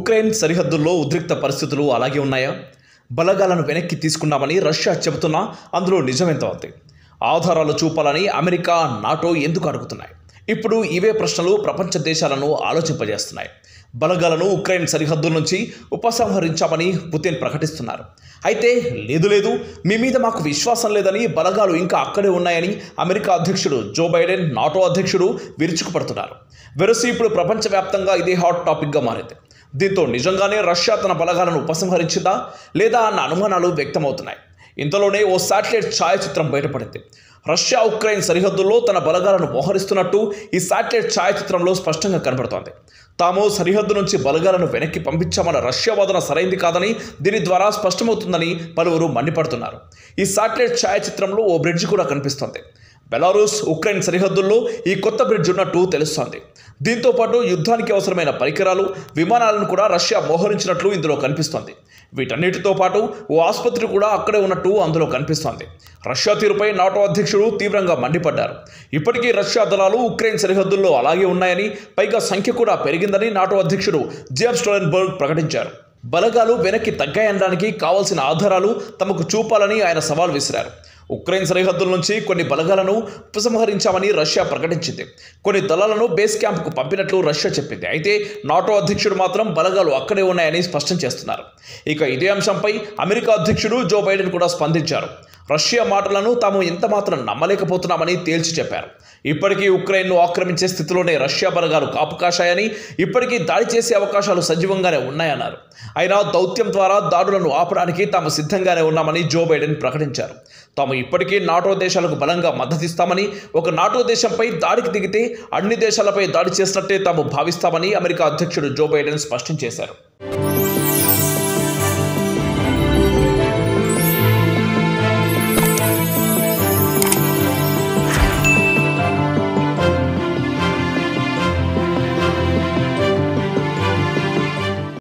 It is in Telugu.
ఉక్రెయిన్ సరిహద్దుల్లో ఉద్రిక్త పరిస్థితులు అలాగే ఉన్నాయా బలగాలను వెనక్కి తీసుకున్నామని రష్యా చెబుతున్నా అందులో నిజమెంత ఉంది ఆధారాలు చూపాలని అమెరికా నాటో ఎందుకు అడుగుతున్నాయి ఇప్పుడు ఇవే ప్రశ్నలు ప్రపంచ దేశాలను ఆలోచింపజేస్తున్నాయి బలగాలను ఉక్రెయిన్ సరిహద్దుల నుంచి ఉపసంహరించామని పుతిన్ ప్రకటిస్తున్నారు అయితే లేదు లేదు మీ మీద మాకు విశ్వాసం లేదని బలగాలు ఇంకా అక్కడే ఉన్నాయని అమెరికా అధ్యక్షుడు జో బైడెన్ నాటో అధ్యక్షుడు విరుచుకుపడుతున్నారు వెరసి ఇప్పుడు ప్రపంచవ్యాప్తంగా ఇదే హాట్ టాపిక్గా మారింది దీంతో నిజంగానే రష్యా తన బలగాలను ఉపసంహరించిందా లేదా అన్న అనుమానాలు వ్యక్తమవుతున్నాయి ఇంతలోనే ఓ శాటిలైట్ ఛాయాచిత్రం బయటపడింది రష్యా ఉక్రెయిన్ సరిహద్దుల్లో తన బలగాలను మోహరిస్తున్నట్టు ఈ శాటిలైట్ ఛాయాచిత్రంలో స్పష్టంగా కనబడుతోంది తాము సరిహద్దు నుంచి బలగాలను వెనక్కి పంపించామన్న రష్యా వాదన సరైంది కాదని దీని ద్వారా స్పష్టమవుతుందని పలువురు మండిపడుతున్నారు ఈ శాటిలైట్ ఛాయాచిత్రంలో ఓ బ్రిడ్జ్ కూడా కనిపిస్తోంది బెలారూస్ ఉక్రెయిన్ సరిహద్దుల్లో ఈ కొత్త బ్రిడ్జ్ ఉన్నట్టు తెలుస్తోంది దీంతో పాటు యుద్ధానికి అవసరమైన పరికరాలు విమానాలను కూడా రష్యా మోహరించినట్లు ఇందులో కనిపిస్తోంది వీటన్నిటితో పాటు ఓ ఆసుపత్రి కూడా అక్కడే ఉన్నట్టు అందులో కనిపిస్తోంది రష్యా తీరుపై నాటో అధ్యక్షుడు తీవ్రంగా మండిపడ్డారు ఇప్పటికీ రష్యా దళాలు ఉక్రెయిన్ సరిహద్దుల్లో అలాగే ఉన్నాయని పైగా సంఖ్య కూడా పెరిగిందని నాటో అధ్యక్షుడు జేమ్స్ స్టోలెన్బర్గ్ ప్రకటించారు బలగాలు వెనక్కి తగ్గాయనడానికి కావాల్సిన ఆధారాలు తమకు చూపాలని ఆయన సవాల్ విసిరారు ఉక్రెయిన్ సరిహద్దుల నుంచి కొన్ని బలగాలను ఉపసంహరించామని రష్యా ప్రకటించింది కొన్ని దళాలను బేస్ క్యాంప్కు పంపినట్లు రష్యా చెప్పింది అయితే నాటో అధ్యక్షుడు మాత్రం బలగాలు అక్కడే ఉన్నాయని స్పష్టం చేస్తున్నారు ఇక ఇదే అంశంపై అమెరికా అధ్యక్షుడు జో బైడెన్ కూడా స్పందించారు రష్యా మాటలను తాము ఎంత మాత్రం నమ్మలేకపోతున్నామని తేల్చి చెప్పారు ఇప్పటికీ ఉక్రెయిన్ను ఆక్రమించే స్థితిలోనే రష్యా బలగాలు కాపు కాశాయని ఇప్పటికీ దాడి చేసే అవకాశాలు సజీవంగానే ఉన్నాయన్నారు అయినా దౌత్యం ద్వారా దాడులను ఆపడానికి తాము సిద్ధంగానే ఉన్నామని జో బైడెన్ ప్రకటించారు తాము ఇప్పటికీ నాటో దేశాలకు బలంగా మద్దతిస్తామని ఒక నాటో దేశంపై దాడికి దిగితే అన్ని దేశాలపై దాడి చేసినట్టే తాము భావిస్తామని అమెరికా అధ్యక్షుడు జో బైడెన్ స్పష్టం చేశారు